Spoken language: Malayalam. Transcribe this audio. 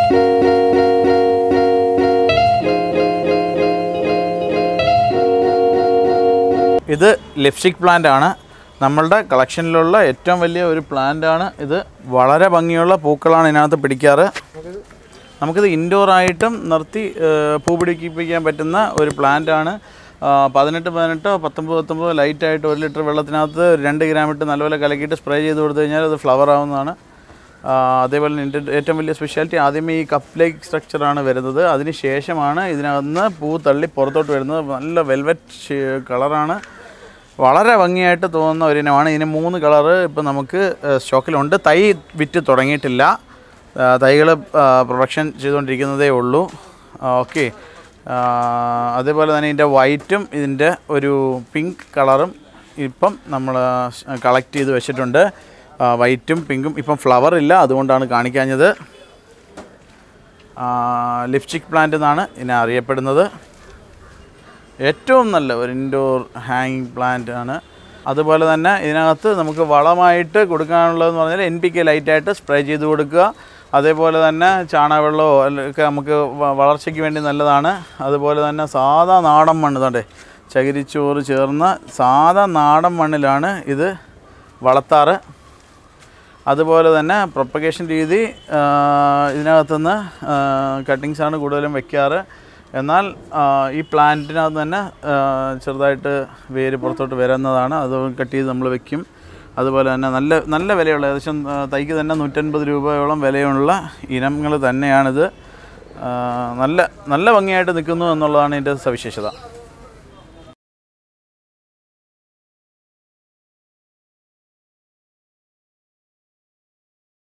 ഇത് ലിപ്സ്റ്റിക് പ്ലാന്റ് ആണ് നമ്മളുടെ കളക്ഷനിലുള്ള ഏറ്റവും വലിയ ഒരു പ്ലാന്റ് ആണ് ഇത് വളരെ ഭംഗിയുള്ള പൂക്കളാണ് ഇതിനകത്ത് പിടിക്കാറ് നമുക്കിത് ഇൻഡോർ ആയിട്ടും നിർത്തി ഏഹ്, പൂ പിടിപ്പിക്കാൻ പറ്റുന്ന ഒരു പ്ലാന്റ് ആണ് ആ, പതിനെട്ട് പതിനെട്ടോ പത്തൊമ്പത് പത്തൊമ്പതോ ലൈറ്റായിട്ട് ഒരു ലിറ്റർ വെള്ളത്തിനകത്ത് ഒരു രണ്ട് ഗ്രാം ഇട്ട് നല്ലപോലെ കലക്കിയിട്ട് സ്പ്രേ ചെയ്ത് കൊടുത്തു കഴിഞ്ഞാൽ അത് ഫ്ലവർ ആവുന്നതാണ് ആ, അതേപോലെ തന്നെ ഇതിൻ്റെ ഏറ്റവും വലിയ സ്പെഷ്യാലിറ്റി ആദ്യമേ ഈ കപ്പ് ലൈക്ക് സ്ട്രക്ചറാണ് വരുന്നത് അതിന് ശേഷമാണ് ഇതിനകത്ത് പൂ തള്ളി പുറത്തോട്ട് വരുന്നത് നല്ല വെൽവെറ്റ് കളറാണ് വളരെ ഭംഗിയായിട്ട് തോന്നുന്ന ഒരു ഇനമാണ് ഇതിന് മൂന്ന് കളറ് ഇപ്പം നമുക്ക് സ്റ്റോക്കിലുണ്ട് തൈ വിറ്റ് തുടങ്ങിയിട്ടില്ല തൈകൾ പ്രൊഡക്ഷൻ ചെയ്തുകൊണ്ടിരിക്കുന്നതേ ഉള്ളൂ ഓക്കെ അതേപോലെ തന്നെ ഇതിൻ്റെ വൈറ്റും ഇതിൻ്റെ ഒരു പിങ്ക് കളറും ഇപ്പം നമ്മൾ കളക്ട് ചെയ്ത് വെച്ചിട്ടുണ്ട് വൈറ്റും പിങ്കും ഇപ്പം ഫ്ലവർ ഇല്ല അതുകൊണ്ടാണ് കാണിക്കാഞ്ഞത് ലിപ്സ്റ്റിക് പ്ലാന്റ് എന്നാണ് ഇതിനെ അറിയപ്പെടുന്നത് ഏറ്റവും നല്ല ഒരു ഇൻഡോർ ഹാങ്ങിങ് പ്ലാന്റ് ആണ് അതുപോലെ തന്നെ ഇതിനകത്ത് നമുക്ക് വളമായിട്ട് കൊടുക്കാനുള്ളതെന്ന് പറഞ്ഞാൽ എൻ പി കെ ലൈറ്റായിട്ട് സ്പ്രേ ചെയ്ത് കൊടുക്കുക അതേപോലെ തന്നെ ചാണകവെള്ളമോ അല്ല- ഒക്കെ നമുക്ക് വ- വളർച്ചയ്ക്ക് വേണ്ടി നല്ലതാണ് അതുപോലെ തന്നെ സാധാ നാടൻ മണ്ണ് തണ്ടേ ചകിരിച്ചോറ് ചേർന്ന സാധാ നാടൻ മണ്ണിലാണ് ഇത് വളർത്താറ് അതുപോലെ തന്നെ പ്രൊപ്പഗേഷൻ രീതി ആ, ഇതിനകത്തുനിന്ന് കട്ടിങ്സാണ് കൂടുതലും വെക്കാറ് എന്നാൽ ആ, ഈ പ്ലാന്റിനകത്ത് തന്നെ ആ, ചെറുതായിട്ട് വേര് പുറത്തോട്ട് വരുന്നതാണ് അത് കട്ട് ചെയ്ത് നമ്മൾ വെക്കും അതുപോലെ തന്നെ നല്ല നല്ല വിലയുള്ള ഏകദേശം ആ, തൈക്ക് തന്നെ നൂറ്റൻപത് രൂപയോളം വിലയുള്ള ഇനങ്ങൾ തന്നെയാണിത് ആ, നല്ല നല്ല ഭംഗിയായിട്ട് നിൽക്കുന്നു എന്നുള്ളതാണ് ഇതിൻ്റെ സവിശേഷത